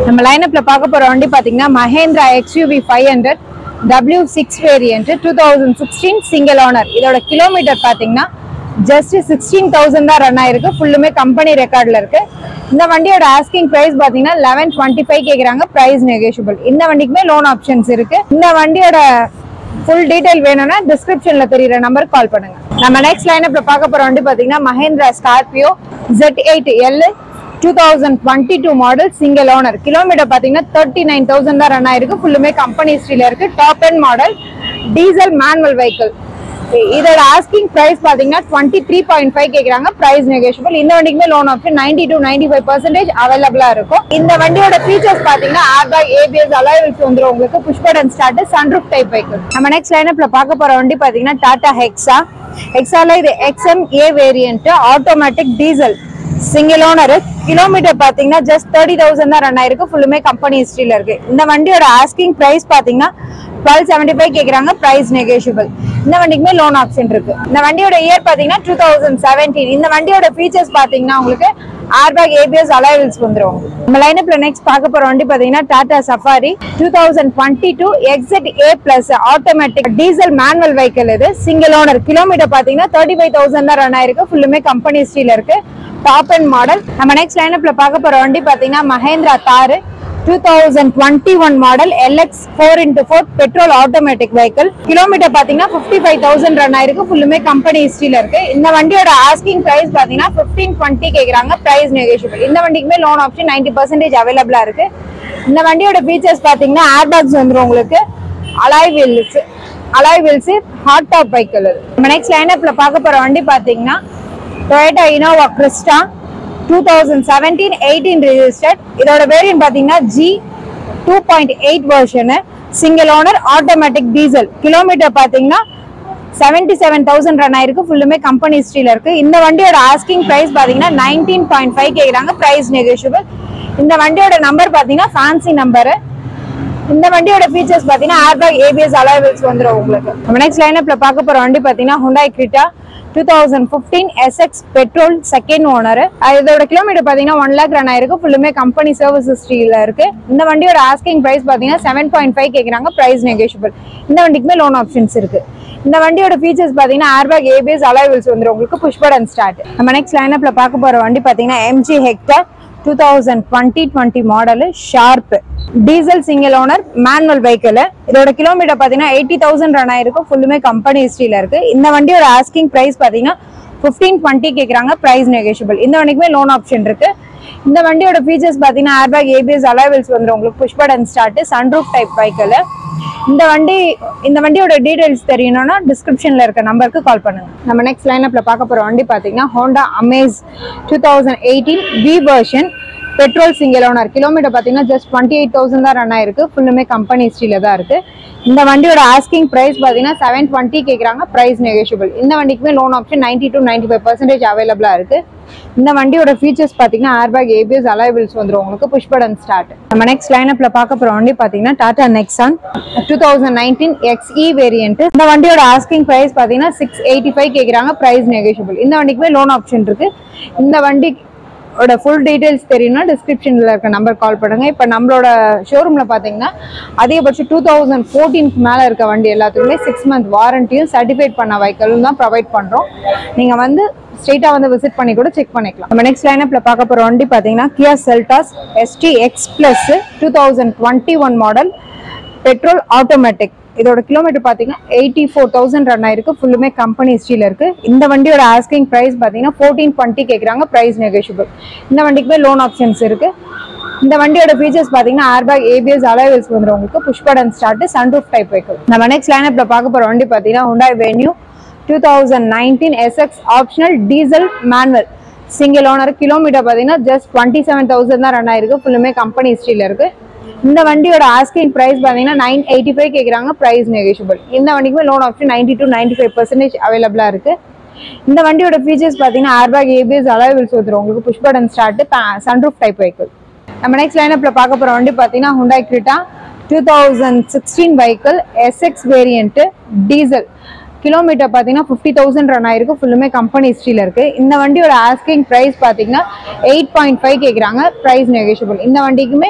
நம்ம லைனப்ல பார்க்க போற வண்டி பாத்தீங்கன்னா Mahindra XUV five hundred W six variant two thousand sixteen single owner இதோட கிலோமீட்டர் பாத்தீங்கன்னா ஜஸ்ட் சிக்ஸ்டீன் தௌசண்ட் தான் ரன் ஆயிருக்கு ஃபுல்லுமே கம்பெனி ரெக்கார்ட்ல இருக்கு இந்த வண்டியோட ஆஸ்கிங் பிரைஸ் பாத்தீங்கன்னா லெவன் டுவெண்ட்டி ஃபைவ் கேக்குறாங்க பிரைஸ் நெகோஷியபிள் இந்த வண்டிக்குமே லோன் ஆப்ஷன்ஸ் இருக்கு இந்த வண்டியோட ஃபுல் டீடைல் வேணும்னா டிஸ்கிரிப்ஷன்ல தெரியுற நம்பர் கால் பண்ணுங்க நம்ம நெக்ஸ்ட் லைனப்ல பார்க்க போற வண்டி பாத்தீங்கன்னா Mahindra Scorpio Z eight L two thousand twenty two model single owner kilometre பாத்தீங்கன்னா தேர்ட்டி நைன் தௌசண்ட் தான் ரன் ஆயிருக்கு ஃபுல்லுமே கம்பெனி ஹிஸ்ட்ரியில இருக்கு top end model diesel manual vehicle இதோட ஆஸ்கிங் பிரைஸ் பாத்தீங்கன்னா டுவெண்ட்டி த்ரீ பாயிண்ட் ஃபைவ் கேக்குறாங்க பிரைஸ் நெகோஷியபிள் இந்த வண்டிக்குமே loan option ninety to ninety five percentage அவைலபிளா இருக்கும் இந்த வண்டியோட ஃபீச்சர்ஸ் பாத்தீங்கன்னா ஏர்பேக் ஏபிஎஸ் அலைவல்ஸ் வந்துரும் உங்களுக்கு push button start sunroof type vehicle நம்ம நெக்ஸ்ட் லைனப்ல பார்க்க போற வண்டி பாத்தீங்கன்னா டாடா ஹெக்ஸா ஹெக்ஸால இது XM A variant automatic diesel single owner kilometre பாத்தீங்கன்னா ஜஸ்ட் தேர்ட்டி தௌசண்ட் தான் ரன் ஆயிருக்கு ஃபுல்லுமே கம்பெனி ஹிஸ்ட்ரியில இருக்கு இந்த வண்டியோட ஆஸ்கிங் பிரைஸ் பாத்தீங்கன்னா டுவெல் செவன்டி ஃபைவ் கேக்குறாங்க பிரைஸ் நெகோஷியபிள் இந்த வண்டிக்குமே லோன் ஆப்ஷன் இருக்கு இந்த வண்டியோட இயர் பாத்தீங்கன்னா டூ தௌசண்ட் செவன்டீன் இந்த வண்டியோட ஃபீச்சர்ஸ் பாத்தீங்கன்னா உங்களுக்கு ஏர்பேக் ஏபிஎஸ் அலைவல்ஸ் வந்துரும் நம்ம லைனப்ல நெக்ஸ்ட் பார்க்க போற வண்டி பாத்தீங்கன்னா Tata Safari two thousand twenty two XZ A plus automatic diesel manual vehicle இது சிங்கிள் ஓனர் கிலோமீட்டர் பாத்தீங்கன்னா தேர்ட்டி ஃபைவ் தௌசண்ட் தான் ரன் ஆயிருக்கு ஃபுல்லுமே கம்பெனி ஹிஸ்ட்ரியில இருக்கு டாப் அண்ட் மாடல் நம்ம நெக்ஸ்ட் லைனப்ல பார்க்க போற வண்டி பாத்தீங்கன்னா Mahindra Thar two thousand twenty one model LX four into four petrol automatic vehicle kilometre பாத்தீங்கன்னா ஃபிஃப்டி ஃபைவ் தௌசண்ட் ரன் ஆயிருக்கு ஃபுல்லுமே கம்பெனி ஹிஸ்ட்ரியில இருக்கு இந்த வண்டியோட ஆஸ்கிங் பிரைஸ் பாத்தீங்கன்னா ஃபிஃப்டீன் டுவெண்ட்டி கேக்குறாங்க பிரைஸ் நெகோஷியபிள் இந்த வண்டிக்குமே லோன் ஆப்ஷன் நைன்டி பர்சன்டேஜ் அவைலபிளா இருக்கு இந்த வண்டியோட ஃபீச்சர்ஸ் பாத்தீங்கன்னா ஏர்பேக்ஸ் வந்துரும் உங்களுக்கு alloy wheels alloy wheels hard top vehicle நம்ம நெக்ஸ்ட் லைனப்ல பார்க்க போற வண்டி பாத்தீங்கன்னா Toyota Innova Crysta two thousand seventeen eighteen registered இதோட வேரியன்ட் பாத்தீங்கன்னா G two point eight version single owner automatic diesel kilometre பாத்தீங்கன்னா செவன்டி செவன் தௌசண்ட் ரன் ஆயிருக்கு ஃபுல்லுமே கம்பெனி ஹிஸ்ட்ரியில இருக்கு இந்த வண்டியோட ஆஸ்கிங் பிரைஸ் பாத்தீங்கன்னா நைன்டீன் பாயிண்ட் ஃபைவ் கேக்குறாங்க பிரைஸ் நெகோஷியபிள் இந்த வண்டியோட நம்பர் பாத்தீங்கன்னா ஃபேன்சி நம்பரு இந்த வண்டியோட ஃபீச்சர்ஸ் பாத்தீங்கன்னா ஏர்பேக் ஏபிஎஸ் அலைவல்ஸ் வந்துரும் உங்களுக்கு நம்ம நெக்ஸ்ட் லைனப்ல பார்க்க போற வண்டி பாத்தீங்கன்னா Hyundai Creta two thousand fifteen SX petrol second owner இதோட கிலோமீட்டர் பாத்தீங்கன்னா ஒன் லேக் ரன் ஆயிருக்கு ஃபுல்லுமே கம்பெனி சர்வீஸ் ஹிஸ்ட்ரியில இருக்கு இந்த வண்டியோட ஆஸ்கிங் பிரைஸ் பாத்தீங்கன்னா செவன் பாயிண்ட் ஃபைவ் கேக்குறாங்க பிரைஸ் நெகோஷியபிள் இந்த வண்டிக்குமே லோன் ஆப்ஷன்ஸ் இருக்கு இந்த வண்டியோட ஃபீச்சர்ஸ் பாத்தீங்கன்னா ஏர்பேக் ஏபிஎஸ் அலைவல்ஸ் வந்துரும் உங்களுக்கு புஷ் பட்டன் ஸ்டார்ட் நம்ம நெக்ஸ்ட் லைனப்ல பார்க்க போற வண்டி பாத்தீங்கன்னா MG Hector two thousand twenty twenty model Sharp diesel single owner manual vehicle இதோட கிலோமீட்டர் பார்த்தீங்கன்னா எயிட்டி தௌசண்ட் ரன் ஆயிருக்கும் ஃபுல்லுமே கம்பெனி ஹிஸ்ட்ரியில இருக்கு இந்த வண்டியோட ஆஸ்கிங் பிரைஸ் பார்த்தீங்கன்னா ஃபிஃப்டீன் டுவெண்ட்டி கேட்குறாங்க பிரைஸ் நெகோஷியபிள் இந்த வண்டிக்குமே லோன் ஆப்ஷன் இருக்கு இந்த வண்டியோட ஃபீச்சர்ஸ் பார்த்தீங்கன்னா ஏர்பேக் ஏபிஎஸ் அலைவல்ஸ் வந்துடும் உங்களுக்கு push button start sunroof type vehicle இந்த வண்டி இந்த வண்டியோட டீடைல்ஸ் தெரியணும்னா டிஸ்கிரிப்ஷன்ல இருக்க நம்பருக்கு கால் பண்ணுங்க நம்ம நெக்ஸ்ட் லைனப்ல பார்க்க போற வண்டி பாத்தீங்கன்னா Honda Amaze two thousand eighteen V version petrol single owner kilometre பார்த்தீங்கன்னா ஜஸ்ட் டுவெண்ட்டி எயிட் தௌசண்ட் தான் ரன் ஆயிருக்கு ஃபுல்லுமே கம்பெனி ஹிஸ்ட்ரியில தான் இருக்கு இந்த வண்டியோட ஆஸ்கிங் பிரைஸ் பார்த்தீங்கன்னா செவன் டுவெண்ட்டி கேட்குறாங்க பிரைஸ் நெகோஷியபிள் இந்த வண்டிக்குமே loan option ninety to ninety five percentage அவைலபிளா இருக்கு இந்த வண்டியோட ஃபீச்சர்ஸ் பார்த்தீங்கன்னா ஏர்பேக் ஏபிஎஸ் அலைபிள்ஸ் வந்துரும் உங்களுக்கு புஷ் பட்டன் ஸ்டார்ட் நம்ம நெக்ஸ்ட் லைனப்ல பார்க்க போற வண்டி பார்த்தீங்கன்னா Tata Nexon two thousand nineteen XE variant இந்த வண்டியோட ஆஸ்கிங் பிரைஸ் பார்த்தீங்கன்னா சிக்ஸ் எயிட்டி ஃபைவ் கேட்குறாங்க பிரைஸ் நெகோஷியபிள் இந்த வண்டிக்குமே லோன் ஆப்ஷன் இருக்கு இந்த வண்டி ஓட ஃபுல் டீடைல்ஸ் தெரியும்னா டிஸ்கிரிப்ஷனில் இருக்க நம்பர் கால் பண்ணுங்க இப்போ நம்மளோட ஷோரூமில் பார்த்தீங்கன்னா அதிகபட்சம் டூ தௌசண்ட் ஃபோர்டீனுக்கு மேலே இருக்க வண்டி எல்லாத்துக்குமே சிக்ஸ் மந்த் வாரண்டியும் சர்டிஃபைட் பண்ண வைக்கலும் தான் ப்ரொவைட் பண்ணுறோம் நீங்கள் வந்து ஸ்ட்ரெயிட்டாக வந்து விசிட் பண்ணி கூட செக் பண்ணிக்கலாம் நம்ம நெக்ஸ்ட் லைனப்பில் பார்க்க போகிற வண்டி பார்த்தீங்கன்னா Kia Seltos ST X plus two thousand twenty one model petrol automatic இதோட கிலோமீட்டர் பார்த்தீங்கன்னா எயிட்டி ஃபோர் தௌசண்ட் ரன் ஆயிருக்கு ஃபுல்லுமே கம்பெனி ஹிஸ்ட்ரியில் இருக்கு இந்த வண்டியோட ஆஸ்கிங் ப்ரைஸ் பார்த்தீங்கன்னா ஃபோர்டீன் டுவெண்ட்டி கேட்குறாங்க ப்ரைஸ் நெகோஷியபிள் இந்த வண்டிக்குமே லோன் ஆப்ஷன்ஸ் இருக்கு இந்த வண்டியோட ஃபீச்சர்ஸ் பார்த்தீங்கன்னா ஏர்பேக் ஏபிஎஸ் அலைவல்ஸ் வந்துடும் உங்களுக்கு push button start sunroof type vehicle நம்ம நெக்ஸ்ட் லைனப்ல பார்க்க போற வண்டி பார்த்தீங்கன்னா Hyundai Venue two thousand nineteen SX optional diesel manual single owner kilometre பார்த்தீங்கன்னா ஜஸ்ட் டுவெண்ட்டி செவன் தௌசண்ட் தான் ரன் ஆயிருக்கு ஃபுல்லுமே கம்பெனி ஹிஸ்ட்ரியில் இருக்கு இந்த வண்டியோட ஆஸ்கிங் பிரைஸ் பார்த்தீங்கன்னா நைன் எயிட்டி ஃபைவ் கேட்குறாங்க ப்ரைஸ் நெகோஷியபிள் இந்த வண்டிக்குமே loan option ninety to ninety five percentage அவைலபிளாக இருக்கு இந்த வண்டியோட ஃபீச்சர்ஸ் பார்த்தீங்கன்னா ஏர்பேக் ஏபிஎஸ் அலைவல்ஸ் வந்துடும் உங்களுக்கு push button start sunroof type vehicle நம்ம நெக்ஸ்ட் லைனப்ல பார்க்க போற வண்டி பார்த்தீங்கன்னா Hyundai Creta two thousand sixteen vehicle SX variant diesel kilometre பார்த்தீங்கன்னா ஃபிஃப்டி தௌசண்ட் ரன் ஆயிருக்கு ஃபுல்லுமே கம்பெனி ஹிஸ்ட்ரியில் இருக்கு இந்த வண்டியோட ஆஸ்கிங் ப்ரைஸ் பார்த்தீங்கன்னா எயிட் பாயிண்ட் ஃபைவ் கேட்குறாங்க ப்ரைஸ் நெகோஷியபிள் இந்த வண்டிக்குமே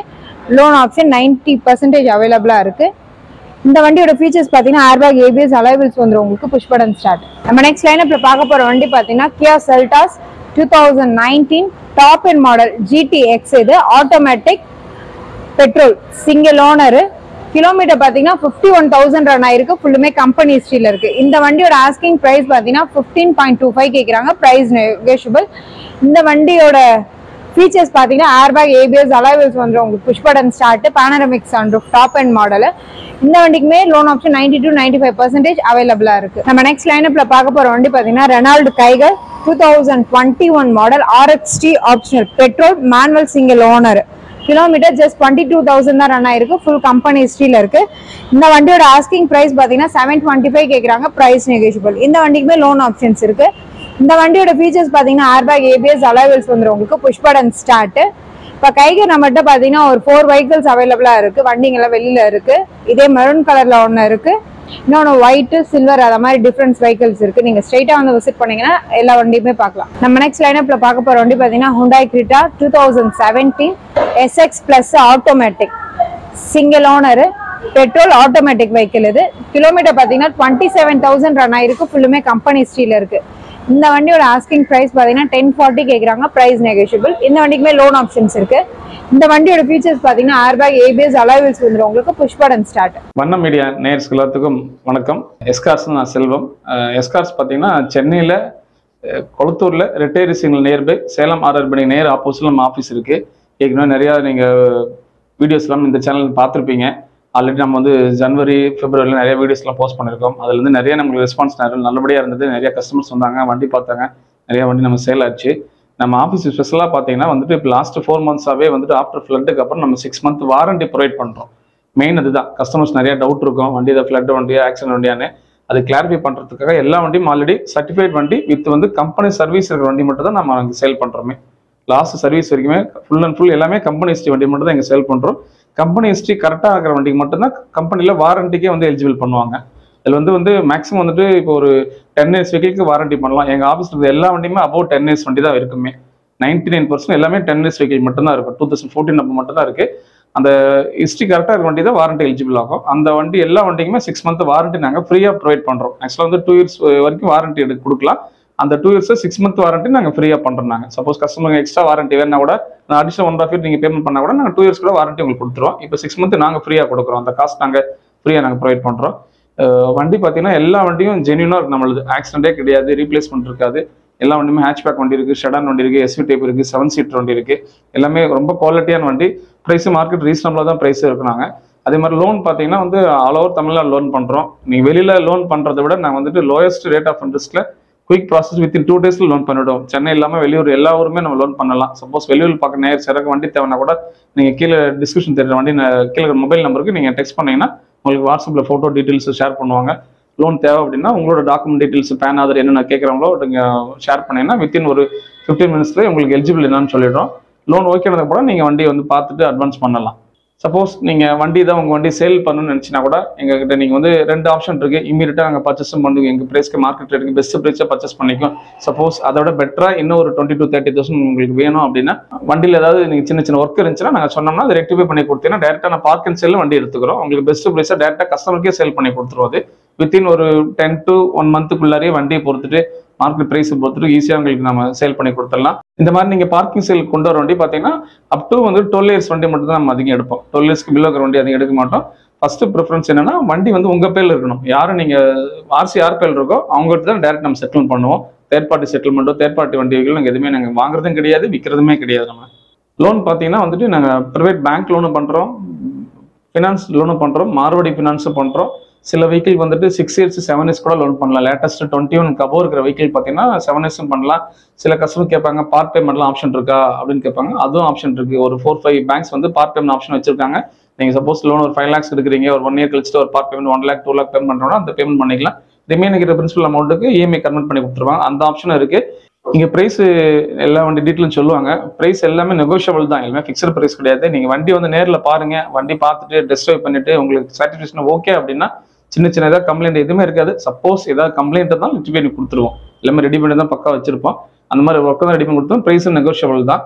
லோன் ஆப்ஷன் நைன்டி பர்சன்டேஜ் அவைலபிளாக இருக்கு இந்த வண்டியோட ஃபீச்சர்ஸ் பார்த்தீங்கன்னா ஏர்பேக் ஏபிஎஸ் அலைவல்ஸ் வந்துடும் உங்களுக்கு புஷ் பட்டன் ஸ்டார்ட் நம்ம நெக்ஸ்ட் லைனப்ல பார்க்க போற வண்டி பார்த்தீங்கன்னா Kia Seltos two thousand nineteen top end model GT X இது automatic petrol single owner kilometre பார்த்தீங்கன்னா ஃபிஃப்டி ஒன் தௌசண்ட் ரன் ஆயிருக்கு ஃபுல்லுமே கம்பெனி ஹிஸ்ட்ரியில் இருக்கு இந்த வண்டியோட ஆஸ்கிங் ப்ரைஸ் பார்த்தீங்கன்னா ஃபிஃப்டீன் பாயிண்ட் டூ ஃபைவ் கேட்குறாங்க ப்ரைஸ் நெகோஷியபிள் இந்த வண்டியோட ஃபீச்சர்ஸ் பார்த்தீங்கன்னா ஏர்பேக் ஏபிஎஸ் அலைவல்ஸ் வந்துடும் உங்களுக்கு push button start panoramic sunroof top end model இந்த வண்டிக்குமே loan option ninety to ninety five percentage அவைலபிளாக இருக்கு நம்ம நெக்ஸ்ட் லைனப்ல பார்க்க போற வண்டி பார்த்தீங்கன்னா Renault Kiger two thousand twenty one model RXT optional petrol manual single owner kilometre just twenty two thousand தான் ரன் ஆயிருக்கு ஃபுல் கம்பெனி ஹிஸ்ட்ரியில் இருக்கு இந்த வண்டியோட ஆஸ்கிங் பிரைஸ் பார்த்தீங்கன்னா செவன் டுவெண்ட்டி ஃபைவ் கேட்குறாங்க ப்ரைஸ் நெகோஷியபிள் இந்த வண்டிக்குமே லோன் ஆப்ஷன்ஸ் இருக்கு இந்த வண்டியோட ஃபீச்சர்ஸ் பார்த்தீங்கன்னா ஏர்பேக் ஏபிஎஸ் அலைவல்ஸ் வந்துடும் உங்களுக்கு புஷ் பட்டன் ஸ்டார்ட் இப்போ கைக்கு நம்மகிட்ட பார்த்தீங்கன்னா ஒரு ஃபோர் வெஹிக்கிள்ஸ் அவைலபிளாக இருக்கு வண்டிங்கெல்லாம் வெளியில இருக்கு இதே மெரூன் கலர்ல ஒன்று இருக்கு இன்னொன்று ஒயிட் சில்வர் அந்த மாதிரி டிஃப்ரெண்ட்ஸ் வெஹிக்கிள்ஸ் இருக்கு நீங்க ஸ்ட்ரைட்டா வந்து விசிட் பண்ணீங்கன்னா எல்லா வண்டியுமே பார்க்கலாம் நம்ம நெக்ஸ்ட் லைனப்ல பார்க்க போற வண்டி பார்த்தீங்கன்னா Hyundai Creta two thousand seventeen SX plus automatic single owner petrol automatic vehicle இது கிலோமீட்டர் பார்த்தீங்கன்னா டுவெண்ட்டி செவன் தௌசண்ட் ரன் ஆயிருக்கு ஃபுல்லுமே கம்பெனி ஸ்டீல இருக்கு இந்த வண்டியோட ஆஸ்கிங் பிரைஸ் பார்த்தீங்கன்னா டென் ஃபார்ட்டி கேட்குறாங்க ப்ரைஸ் நெகோஷியபிள் இந்த வண்டிக்குமே லோன் ஆப்ஷன்ஸ் இருக்கு இந்த வண்டியோட ஃபீச்சர்ஸ் பார்த்தீங்கன்னா ஏர்பேக் ஏபிஎஸ் அலைவல்ஸ் வந்துடும் உங்களுக்கு புஷ் பட்டன் ஸ்டார்ட் வண்ண மீடியா நேயர்ஸ் எல்லாத்துக்கும் வணக்கம் எஸ்கார்ஸ் நான் செல்வம் அஹ் எஸ்கார்ஸ் பார்த்தீங்கன்னா சென்னையில் கொளத்தூரில் Retteri signal nearby Salem RR building நேர் ஆப்போசிட்ல நம்ம ஆஃபீஸ் இருக்கு ஏற்கனவே நிறையா நீங்கள் வீடியோஸ்லாம் இந்த சேனல் பார்த்துருப்பீங்க ஆல்ரெடி நம்ம வந்து ஜனவரி பிப்ரவரியில் நிறைய வீடியோஸ்லாம் போஸ்ட் பண்ணியிருக்கோம் அதுல இருந்து நிறைய நம்மளுக்கு ரெஸ்பான்ஸ் நிறைய நல்லபடியாக இருந்தது நிறைய கஸ்டமர்ஸ் வந்தாங்க வண்டி பார்த்தாங்க நிறைய வண்டி நம்ம சேல் ஆச்சு நம்ம ஆஃபீஸ் ஸ்பெஷலாக பார்த்தீங்கன்னா வந்துட்டு இப்போ லாஸ்ட் ஃபோர் மந்த்ஸாகவே வந்துட்டு ஆஃப்டர் ஃப்ளட்டுக்கு அப்புறம் நம்ம சிக்ஸ் மந்த் வாரண்டி ப்ரொவைட் பண்ணுறோம் மெயின் அதுதான் கஸ்டமர்ஸ் நிறைய டவுட் இருக்கும் வண்டி இதை ஃப்ளட் வண்டியா ஆக்சிடென்ட் வண்டியான்னு அது கிளாரிஃபை பண்ணுறதுக்காக எல்லா வண்டியும் ஆல்ரெடி சர்டிஃபைட் வண்டி வித் வந்து கம்பெனி சர்வீஸ் இருக்கிற வண்டி மட்டும் தான் நம்ம அங்கே சேல் பண்ணுறோமே லாஸ்ட் சர்வீஸ் வரைக்குமே ஃபுல் அண்ட் ஃபுல் எல்லாமே கம்பெனி ஹிஸ்ட்ரி வண்டி மட்டும் தான் இங்கே சேல் பண்ணுறோம் கம்பெனி ஹிஸ்ட்ரி கரெக்டாக இருக்கிற வண்டிக்கு மட்டும்தான் கம்பெனியில் வாரண்டிக்கே வந்து எலிஜிபிள் பண்ணுவாங்க இதில் வந்து வந்து மேக்ஸிமம் வந்துட்டு இப்போ ஒரு டென் இயர்ஸ் வெஹிக்கிளுக்கு வாரண்டி பண்ணலாம் எங்கள் ஆஃபீஸில் இருக்க எல்லா வண்டியுமே அபவுட் டென் இயர்ஸ் வண்டி தான் இருக்குமே நைன்டி நைன் பர்சன்ட் எல்லாமே டென் இயர்ஸ் வெஹிக்கிள் மட்டும் தான் இருக்கும் டூ தௌசண்ட் ஃபோர்டீன் அப்போ மட்டும் தான் இருக்கு அந்த ஹிஸ்ட்ரி கரெக்டாக இருக்க வண்டி தான் வாரண்டி எலிஜிபிள் ஆகும் அந்த வண்டி எல்லா வண்டிக்குமே சிக்ஸ் மந்த் வாரண்டி நாங்கள் ஃப்ரீயாக ப்ரொவைட் பண்ணுறோம் ஆக்சுவலாக வந்து டூ இயர்ஸ் வரைக்கும் வாரண்டி எடுத்து கொடுக்கலாம் அந்த two years six month warranty நாங்கள் ஃப்ரீயாக பண்ணுறோம் நாங்கள் சப்போஸ் கஸ்டமருக்கு எக்ஸ்ட்ரா வாரண்டி வேணா கூட நான் அடிஷனல் ஒன் ஆஃப் இயர் நீங்கள் பேமெண்ட் பண்ணா கூட நாங்கள் டூ இயர்ஸ் கூட வாரண்டி உங்களுக்கு கொடுத்துருவோம் இப்போ சிக்ஸ் மந்த் நாங்கள் ஃப்ரீயாக கொடுக்குறோம் அந்த காஸ்ட் நாங்கள் ஃப்ரீயாக நாங்கள் ப்ரொவைட் பண்ணுறோம் வண்டி பார்த்தீங்கன்னா எல்லா வண்டியும் ஜென்யூனாக இருக்கு நம்மளுது ஆக்சிடென்டே கிடையாது ரீப்ளேஸ்மெண்ட் இருக்காது எல்லா வண்டியுமே ஹேட்ச்பேக் வண்டி இருக்கு ஷெடான் வண்டி இருக்கு எஸ்வி டைப் இருக்கு செவன் சீட்டர் வண்டி இருக்கு எல்லாமே ரொம்ப குவாலிட்டியான வண்டி ப்ரைஸ் மார்க்கெட் ரீசனபிளாக தான் ப்ரைஸ் இருக்குனாங்க அதே மாதிரி லோன் பார்த்தீங்கன்னா வந்து ஆல் ஓவர் தமிழ்நாடு லோன் பண்ணுறோம் நீங்கள் வெளியில் லோன் பண்ணுறதை விட நாங்கள் வந்துட்டு லோயஸ்ட் ரேட் ஆஃப் இன்ட்ரெஸ்ட்டில் குயிக் ப்ராசஸ் வித்தின் டூ டேஸில் லோன் பண்ணிவிடுவோம் சென்னை இல்லாமல் வெளியூர் எல்லா ஊருமே நம்ம லோன் பண்ணலாம் சப்போஸ் வெளியூர் பார்க்க நேர் சிறகு வண்டி தேவைன்னா கூட நீங்கள் கீழே டிஸ்கிரிப்ஷன் தெரியுற வண்டி நான் கீழே மொபைல் நம்பருக்கு நீங்கள் டெக்ஸ்ட் பண்ணீங்கன்னா உங்களுக்கு வாட்ஸ்அப்பில் ஃபோட்டோ டீட்டெயில்ஸ் ஷேர் பண்ணுவாங்க லோன் தேவை அப்படின்னா உங்களோட டாக்குமெண்ட் டீட்டெயில்ஸ் பேன் ஆதார் என்னென்ன கேட்குறாங்களோ நீங்கள் ஷேர் பண்ணீங்கன்னா வித்தின் ஒரு ஃபிஃப்டீன் மினிட்ஸ்லேயே உங்களுக்கு எலிஜிபிள் என்னன்னு சொல்லிடுறோம் லோன் ஓகே கூட நீங்கள் வண்டியை வந்து பார்த்துட்டு அட்வான்ஸ் பண்ணலாம் சப்போஸ் நீங்கள் வண்டி தான் உங்கள் வண்டி சேல் பண்ணணும்னு நினச்சினா கூட எங்ககிட்ட நீங்கள் வந்து ரெண்டு ஆப்ஷன் இருக்கு இமீடியட்டாக நாங்கள் பர்ச்சேஸும் பண்ணுவோம் எங்கள் ப்ரைஸ்க்கு மார்க்கெட் ரேட்டுக்கு பெஸ்ட் ப்ரைஸாக பர்ச்சேஸ் பண்ணிக்கும் சப்போஸ் அதோட பெட்டராக இன்னும் ஒரு டுவெண்ட்டி டு தேர்ட்டி தௌசண்ட் உங்களுக்கு வேணும் அப்படின்னா வண்டியில் ஏதாவது நீங்கள் சின்ன சின்ன ஒர்க் இருந்துச்சுன்னா நாங்கள் சொன்னோம்னா அதை ரெக்டிஃபை பண்ணி கொடுத்தீங்கன்னா டேரெக்டாக நான் பார்க் அண்ட் செல்ல வண்டி எடுத்துக்கிறோம் உங்களுக்கு பெஸ்ட் ப்ரைஸாக டேரெக்டாக கஸ்டமருக்கே சேல் பண்ணி கொடுத்துருவோம் அது வித்தின் ஒரு டென் டு ஒன் மந்த்துக்குள்ளாரே வண்டியை பொறுத்துட்டு மார்க்கெட் ப்ரைஸ் பொறுத்துட்டு ஈஸியாக உங்களுக்கு நம்ம சேல் பண்ணி கொடுத்துடலாம் இந்த மாதிரி நீங்கள் பார்க்கிங் சேல் கொண்டு வர வண்டி பார்த்தீங்கன்னா அப் டு வந்து டுவெல் இயர்ஸ் வண்டி மட்டும் தான் நம்ம அதிகம் எடுப்போம் டுவெல் இயர்ஸ்க்கு பில்லோ இருக்கிற வண்டி அதிகம் எடுக்க மாட்டோம் ஃபர்ஸ்ட் ப்ரிஃபரன்ஸ் என்னன்னா வண்டி வந்து உங்க பேர்ல இருக்கணும் யாரும் நீங்க ஆர்சி யார் பேர்ல இருக்கோ அவங்ககிட்ட தான் டேரக்ட் நம்ம செட்டில் பண்ணுவோம் தேர்ட் பார்ட்டி செட்டில்மெண்ட்டோ தேர்ட் பார்ட்டி வண்டிகள் நாங்கள் எதுவுமே நாங்கள் வாங்குறதும் கிடையாது விற்கிறதுமே கிடையாது நம்ம லோன் பார்த்தீங்கன்னா வந்துட்டு நாங்கள் ப்ரைவேட் பேங்க் லோனும் பண்ணுறோம் ஃபினான்ஸ் லோனும் பண்ணுறோம் மார்வாடி ஃபினான்ஸும் பண்ணுறோம் சில வெஹிக்கிள் வந்துட்டு சிக்ஸ் இயர்ஸ் செவன் இயர்ஸ் கூட லோன் பண்ணலாம் லேட்டஸ்ட் டுவெண்ட்டி ஒன் கபோ இருக்கிற வெஹிக்கிள் பார்த்தீங்கன்னா செவன் இயர்ஸும் பண்ணலாம் சில கஸ்டமர் கேட்பாங்க பார்ட் பேமெண்ட்லாம் ஆப்ஷன் இருக்கா அப்படின்னு கேட்பாங்க அதுவும் ஆப்ஷன் இருக்கு ஒரு ஃபோர் ஃபைவ் பேங்க்ஸ் வந்து பார்ட் பேமெண்ட் ஆப்ஷன் வச்சிருக்காங்க நீங்கள் சப்போஸ் லோன் ஒரு ஃபைவ் லேக்ஸ் எடுக்கிறீங்க ஒரு ஒன் இயர் கழிச்சுட்டு ஒரு part payment one lakh two lakh payment பண்ணுறோம்னா அந்த பேமெண்ட் பண்ணிக்கலாம் ரிமைனிங் இருக்கிற பிரின்சிபல் அமௌண்ட்டுக்கு இஎம்ஐ கன்வெர்ட் பண்ணி கொடுத்துருவாங்க அந்த ஆப்ஷனும் இருக்கு இங்க பிரைஸ் எல்லா வண்டி டீட்டெயிலும் சொல்லுவாங்க பிரைஸ் எல்லாமே நெகோஷியபிள் தான் எல்லாமே ஃபிக்ஸட் பிரைஸ் கிடையாது நீங்க வண்டி வந்து நேர்ல பாருங்க வண்டி பார்த்துட்டு டெஸ்ட் ட்ரைவ் பண்ணிட்டு உங்களுக்கு சாட்டிஸ்ஃபேக்ஷன் ஓகே அப்படின்னா சின்ன சின்ன ஏதாவது கம்ப்ளைண்ட் எதுவுமே இருக்காது சப்போஸ் ஏதாவது கம்ப்ளைண்ட் தான் ரெடி பண்ணி கொடுத்துருவோம் எல்லாமே ரெடி பண்ணி தான் பக்கா வச்சிருப்போம் அந்த மாதிரி ஒர்க் தான் ரெடி பண்ணி கொடுத்தோம் பிரைஸும் நெகோஷியபிள் தான்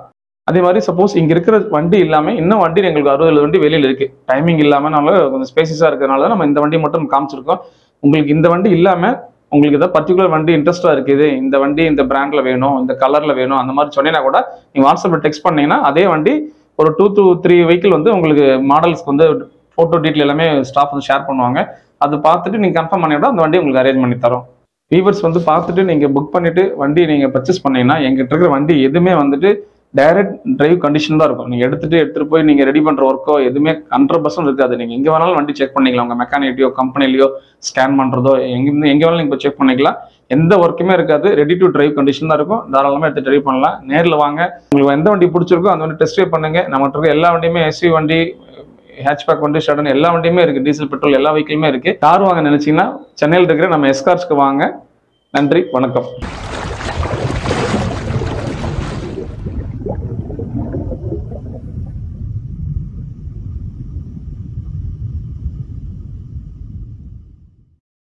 அதே மாதிரி சப்போஸ் இங்க இருக்கிற வண்டி இல்லாம இன்னும் வண்டி எங்களுக்கு அறுபது வண்டி வெளியில இருக்கு டைமிங் இல்லாமனால கொஞ்சம் ஸ்பேசிஸா இருக்கிறதுனால நம்ம இந்த வண்டி மட்டும் காமிச்சிருக்கோம் உங்களுக்கு இந்த வண்டி இல்லாம உங்களுக்கு ஏதாவது பர்டிகுலர் வண்டி இன்ட்ரெஸ்டா இருக்குது இந்த வண்டி இந்த பிராண்ட்ல வேணும் இந்த கலர்ல வேணும் அந்த மாதிரி சொன்னீங்கன்னா கூட நீங்க வாட்ஸ்அப்ல டெக்ஸ்ட் பண்ணீங்கன்னா அதே வண்டி ஒரு டூ to த்ரீ வெஹிக்கிள் வந்து உங்களுக்கு மாடல்ஸ்க்கு வந்து ஃபோட்டோ டீட்டெயில் எல்லாமே ஸ்டாஃப் வந்து ஷேர் பண்ணுவாங்க அது பார்த்துட்டு நீங்க கன்ஃபார்ம் பண்ணிவிட அந்த வண்டி உங்களுக்கு அரேஞ்ச் பண்ணி தரோம் வீவர்ஸ் வந்து பார்த்துட்டு நீங்க புக் பண்ணிட்டு வண்டி நீங்க பர்ச்சேஸ் பண்ணீங்கன்னா எங்கிட்ட இருக்கிற வண்டி எதுவுமே வந்துட்டு டைரக்ட் டிரைவ் கண்டிஷன் தான் இருக்கும் நீங்க எடுத்துட்டு எடுத்துட்டு போய் நீங்க ரெடி பண்ற ஒர்க்கோ எதுவுமே ஹண்ட்ரட் பர்சன்ட் இருக்காது நீங்க எங்க வேணாலும் வண்டி செக் பண்ணிக்கலாம் உங்க மெக்கானிக்கிட்டயோ கம்பெனிலையோ ஸ்கேன் பண்றதோ எங்க இருந்து எங்க வேணாலும் நீங்க செக் பண்ணிக்கலாம் எந்த ஒர்க்குமே இருக்காது ரெடி டு டிரைவ் கண்டிஷன் தான் இருக்கும் தாராளமா எடுத்து டிரைவ் பண்ணலாம் நேர்ல வாங்க உங்களுக்கு எந்த வண்டி பிடிச்சிருக்கோ அந்த வண்டி டெஸ்ட் ட்ரைவ் பண்ணுங்க நம்மகிட்ட இருக்க எல்லா வண்டியுமே எஸ்யூ வண்டி ஹேட்ச்பேக் வண்டி ஷடன் எல்லா வண்டியுமே இருக்கு டீசல் பெட்ரோல் எல்லா வெஹிக்கிளுமே இருக்கு கார் வாங்க நினைச்சீங்கன்னா சென்னையில் இருக்கிற நம்ம எஸ்கார்ஸ்க்கு வாங்க நன்றி வணக்கம்